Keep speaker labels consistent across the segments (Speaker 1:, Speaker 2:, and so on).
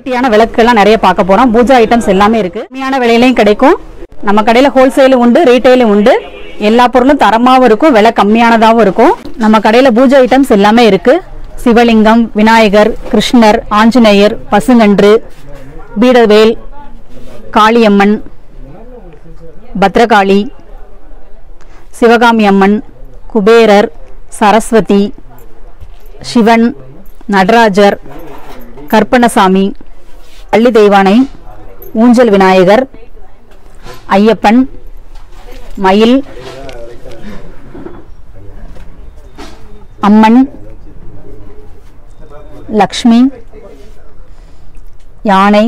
Speaker 1: வெரைட்டியான விளக்குகள்லாம் நிறைய பார்க்க போறோம் பூஜா ஐட்டம்ஸ் எல்லாமே இருக்கு கம்மியான விலையிலையும் கிடைக்கும் நம்ம கடையில ஹோல்சேலும் உண்டு ரீட்டைலும் உண்டு எல்லா பொருளும் தரமாவும் இருக்கும் விலை கம்மியானதாகவும் இருக்கும் நம்ம கடையில பூஜை ஐட்டம்ஸ் எல்லாமே இருக்கு சிவலிங்கம் விநாயகர் கிருஷ்ணர் ஆஞ்சநேயர் பசுங்கன்று பீடவேல் காளியம்மன் பத்ரகாளி சிவகாமி அம்மன் குபேரர் சரஸ்வதி சிவன் நடராஜர் கற்பணசாமி பள்ளி தெய்வானை ஊஞ்சல் விநாயகர் ஐயப்பன் மயில் அம்மன் லக்ஷ்மி யானை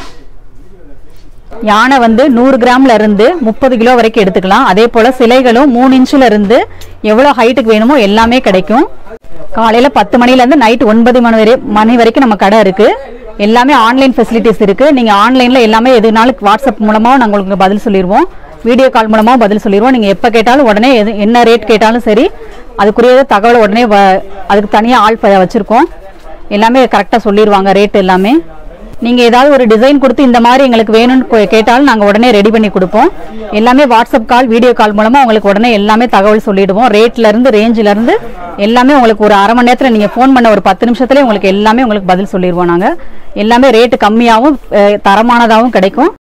Speaker 1: யானை வந்து நூறு கிராம்ல இருந்து முப்பது கிலோ வரைக்கும் எடுத்துக்கலாம் அதே போல சிலைகளும் மூணு இன்ச்ல இருந்து எவ்வளவு ஹைட்டுக்கு வேணுமோ எல்லாமே கிடைக்கும் காலையில பத்து மணில இருந்து நைட் ஒன்பது மணி வரை மணி வரைக்கும் நம்ம கடை இருக்கு எல்லாமே ஆன்லைன் ஃபெசிலிட்டிஸ் இருக்கு நீங்க ஆன்லைன்ல எல்லாமே எதுனாலும் வாட்ஸ்அப் மூலமா நாங்க உங்களுக்கு பதில் சொல்லிடுவோம் வீடியோ கால் மூலமா பதில் சொல்லிடுவோம் நீங்க எப்ப கேட்டாலும் உடனே எது என்ன ரேட் கேட்டாலும் சரி அதுக்குரிய தகவல் உடனே வ- அதுக்கு தனியா ஆள் ப- வச்சிருக்கோம் எல்லாமே கரெக்டா சொல்லிடுவாங்க ரேட் எல்லாமே நீங்க ஏதாவது ஒரு டிசைன் கொடுத்து இந்த மாதிரி எங்களுக்கு வேணும்னு கொ- கேட்டாலும் நாங்க உடனே ரெடி பண்ணி கொடுப்போம் எல்லாமே வாட்ஸ்அப் கால் வீடியோ கால் மூலமா உங்களுக்கு உடனே எல்லாமே தகவல் சொல்லிடுவோம் ரேட்ல இருந்து ரேஞ்சில இருந்து எல்லாமே உங்களுக்கு ஒரு அரை மணி நேரத்துல நீங்க ஃபோன் பண்ண ஒரு பத்து நிமிஷத்துல உங்களுக்கு எல்லாமே உங்களுக்கு பதில் சொல்லிடுவோம் நாங்க எல்லாமே ரேட்டு கம்மியாகவும் அஹ், தரமானதாகவும் கிடைக்கும்